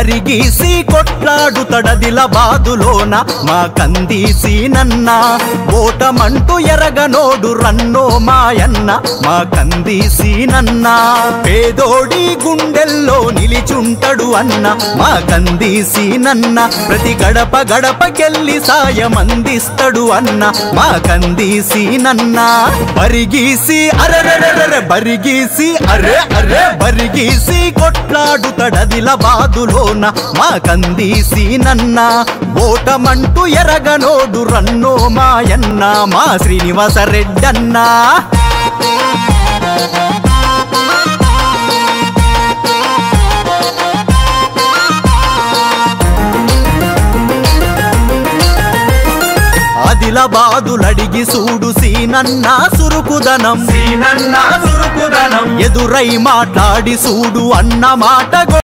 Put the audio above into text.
బరిగీసి కొట్లాడుతడదిల బాదులోన మా కందీసి నన్న ఓటమంటూ ఎరగనోడు రన్నో మాయన్న మా కందీసి నన్న పేదోడి గుండెల్లో నిలిచుంటడు అన్న మా కందీసి నన్న ప్రతి గడప గడపకెళ్ళి సాయం అందిస్తడు అన్న మా కందీసి నన్న బరిగీసి అరెరెరెరె బరిగీసి అరే అరే బరిగీసి కొట్లాడుతడదిల బాదులోన మా కందీసి నన్న ఓటమంటూ ఎరగనోడు రన్నో మాయన్న మా శ్రీనివాస రెడ్డన్నా ఆదిలాబాదులడిగి సూడు సీనన్న సురుకుదనం సీనన్న సురుకుదనం ఎదురై మాట్లాడి సూడు అన్న మాట